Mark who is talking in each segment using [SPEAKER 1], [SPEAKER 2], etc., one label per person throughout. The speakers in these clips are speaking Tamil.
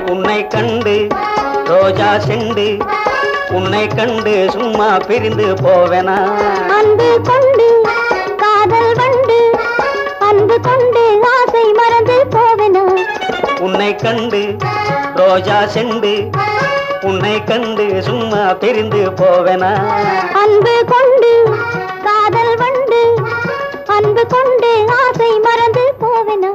[SPEAKER 1] உன்னை கண்டு ரோஜா செண்டு உன்னை கண்டு சும்மா பிரிந்து போவேனா
[SPEAKER 2] அன்பு கொண்டு காதல் வண்டு அன்பு கொண்டு ஆசை மறந்து போவனா
[SPEAKER 1] உன்னை கண்டு ரோஜா செண்டு உன்னை கண்டு சும்மா பிரிந்து போவேனா
[SPEAKER 2] அன்பு கொண்டு காதல் வண்டு அன்பு கொண்டு ஆசை மறந்து போவனா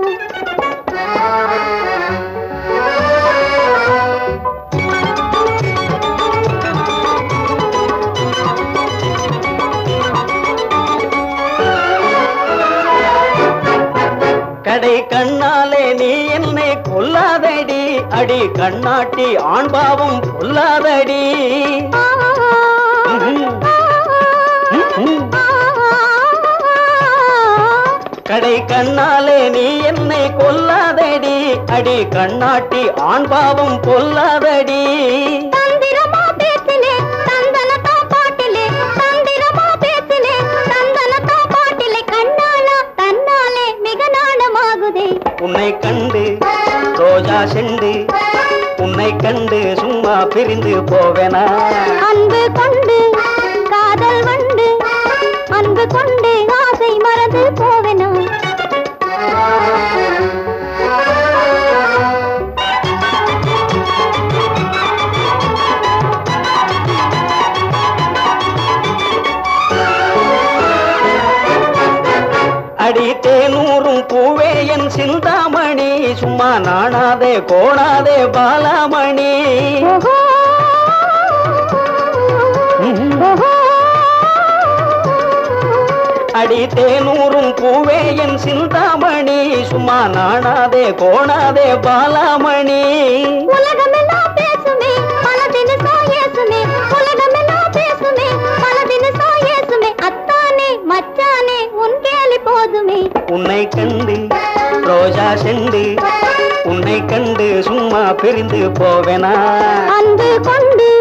[SPEAKER 1] கடை கண்ணாலே நீ என்னை கொல்லாதடி அடி கண்ணாட்டி ஆண் பாவம் கொல்லாதடி கடை கண்ணாலே நீ என்னை கொல்லாதடி அடி கண்ணாட்டி ஆண் பாவம் கொல்லாதடி
[SPEAKER 2] தந்திரமா பேசினே தந்தனத்தா பாட்டிலே தந்திரமா பேசினே தந்தனத்தா பாட்டிலே கண்ணாலா தன்னாலே மிக நாணமாகுதே
[SPEAKER 1] உன்னை கண்டு ரோஜா செண்டு உன்னை கண்டு சும்மா பிரிந்து போவேனா
[SPEAKER 2] அன்பு கொண்டு காதல் வண்டு அன்பு கொண்டு ஆசை மறந்து போவனா
[SPEAKER 1] அடி தேனூரும் பூவே என் சிந்தாமணி சும்மா நாணாதே கோணாதே பாலாமணி
[SPEAKER 2] ஓஹோ ஓஹோ
[SPEAKER 1] அடி தேனூரும் பூவே என் சிந்தாமணி சும்மா நாணாதே கோணாதே பாலாமணி
[SPEAKER 2] உலகமெல்லாம் பேசுமே மனதினு சாயேசுமே உலகமெல்லாம் பேசுமே மனதினு சாயேசுமே அத்தானே மச்சானே உன் கேலி போதுமே
[SPEAKER 1] உன்னை கண்டு ரோஜா செண்டு உன்னை கண்டு சும்மா பிரிந்து போவேனா
[SPEAKER 2] அன்பு கொண்டு